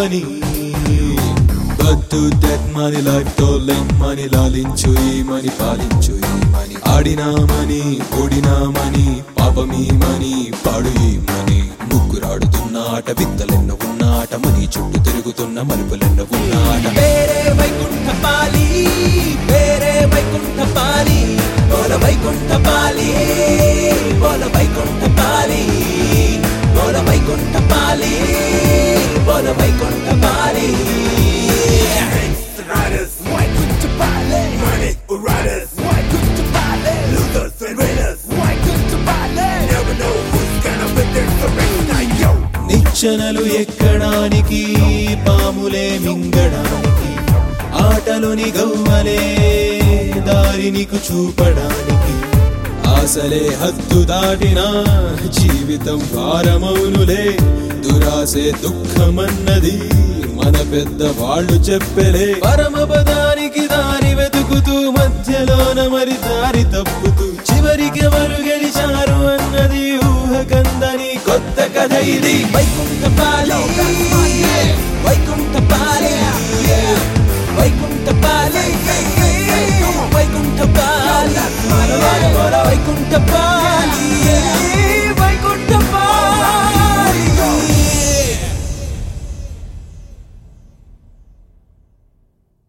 Money బద్దు death money life తో లెమ్మని లాలించు ఈ మని పాలించు ఈ మని ఆడినామని ఓడినామని పాపమీ మని పాడు ఈ మని ముగ్గురాడుతున్న ఆట విత్తలెన్న ఉన్న ఆట మని చుట్టూ తిరుగుతున్న మలుపులెన్న ఉన్న ఆట పేరే వైకుంఠ పాలి పేరే వైకుంఠ పాలి బోల వైకుంఠ పాలి బోల వైకుంఠ పాలి బోల వైకుంఠ పాలి బోల వైకుంఠ పాలి Riders, why couldn't you buy it? Money or riders, why couldn't you buy it? Losers and winners, why couldn't you buy it? Never know who's gonna win this race now, yo. నిచ్చెనలు ఎక్కడానికి పాములే మింగడానికి ఆటలోని గవ్వలే దారి నీకు చూపడానికి ఆశలే హద్దు దాటిన జీవితం భారమౌనులే దురాసే దుఃఖమన్నది మన పెద్ద వాళ్ళు చెప్పలే పరమపదానికి దారి వెతుకుతూ మధ్యలోన మరి దారి తప్పుతూ చివరికి ఎవరు గెలిచారు అన్నది ఊహకందని కొత్త కథ ఇది వైకుంఠ పాలి వైకుంఠ పాలి